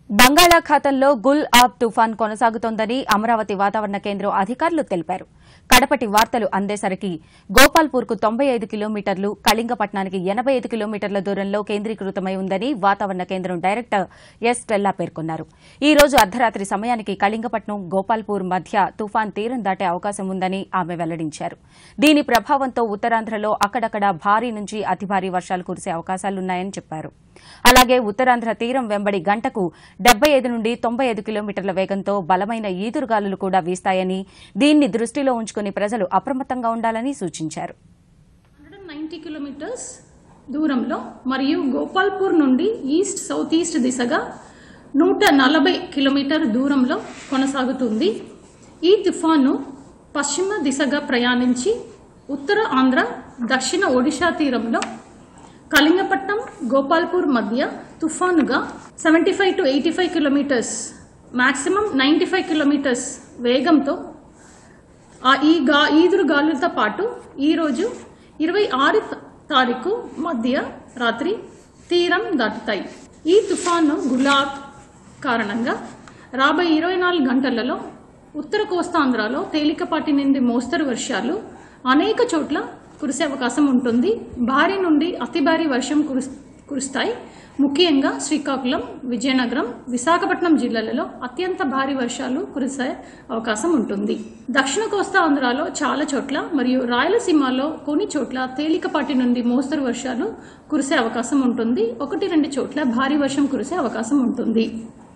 బంగాళాఖాతంలో గుల్ ఆబ్ తుఫాన్ కొనసాగుతోందని అమరావతి వాతావరణ కేంద్రం అధికారులు తెలిపారు కడపటి వార్తలు అందేసరికి గోపాల్పూర్కు తొంభై ఐదు కిలోమీటర్లు కళింగపట్నానికి ఎనబై ఐదు కిలోమీటర్ల దూరంలో కేంద్రీకృతమై ఉందని వాతావరణ కేంద్రం డైరెక్టర్ ఎస్ స్టెల్లా పేర్కొన్నారు ఈ రోజు అర్ధరాత్రి సమయానికి కళింగపట్నం గోపాల్పూర్ మధ్య తుఫాన్ తీరం దాటే అవకాశం ఉందని ఆమె వెల్లడించారు దీని ప్రభావంతో ఉత్తరాంధ్రలో అక్కడక్కడ భారీ నుంచి అతి భారీ వర్షాలు కురిసే అవకాశాలున్నాయని చెప్పారు అలాగే ఉత్తరాంధ్ర తీరం వెంబడి గంటకు డెబ్బై ఐదు నుండి తొంభై ఐదు కిలోమీటర్ల వేగంతో బలమైన ఈదురుగాలులు కూడా వీస్తాయని దీన్ని దృష్టిలో ఉంచుకుని ప్రజలు అప్రమత్తంగా ఉండాలని సూచించారు 190 కిలోమీటర్స్ దూరంలో మరియు గోపాల్పూర్ నుండి ఈస్ట్ సౌత్ ఈస్ట్ దిశగా నూట నలభై కిలోమీటర్ దూరంలో కొనసాగుతుంది ఈ తుఫాను పశ్చిమ దిశగా ప్రయాణించి ఉత్తర ఆంధ్ర దక్షిణ ఒడిశా తీరంలో కళింగపట్నం గోపాల్పూర్ మధ్య తుఫానుగా seventy five to eighty five kilometres maximum ninety five kilometres వేగంతో ఆ ఈ గా ఈదురు గాలులతో పాటు ఈరోజు ఇరవై ఆరు తారీఖు మధ్య రాత్రి తీరం దాటుతాయి ఈ తుఫాను గులాబ్ కారణంగా రాబోయే ఇరవై నాలుగు గంటలలో ఉత్తర కోస్తాంధ్రలో తేలికపాటి నుండి మోస్తరు వర్షాలు అనేక చోట్ల కురిసే అవకాశం ఉంటుంది భారీ నుండి అతి భారీ వర్షం కురుస్ కురుస్తాయి ముఖ్యంగా శ్రీకాకుళం విజయనగరం విశాఖపట్నం జిల్లాలలో అత్యంత భారీ వర్షాలు కురిసే అవకాశం ఉంటుంది దక్షిణ కోస్తా ఆంధ్రాలో చాలా చోట్ల మరియు రాయలసీమలో కొన్ని చోట్ల తేలికపాటి నుండి మోస్తరు వర్షాలు కురిసే అవకాశం ఉంటుంది ఒకటి రెండు చోట్ల భారీ వర్షం కురిసే అవకాశం ఉంటుంది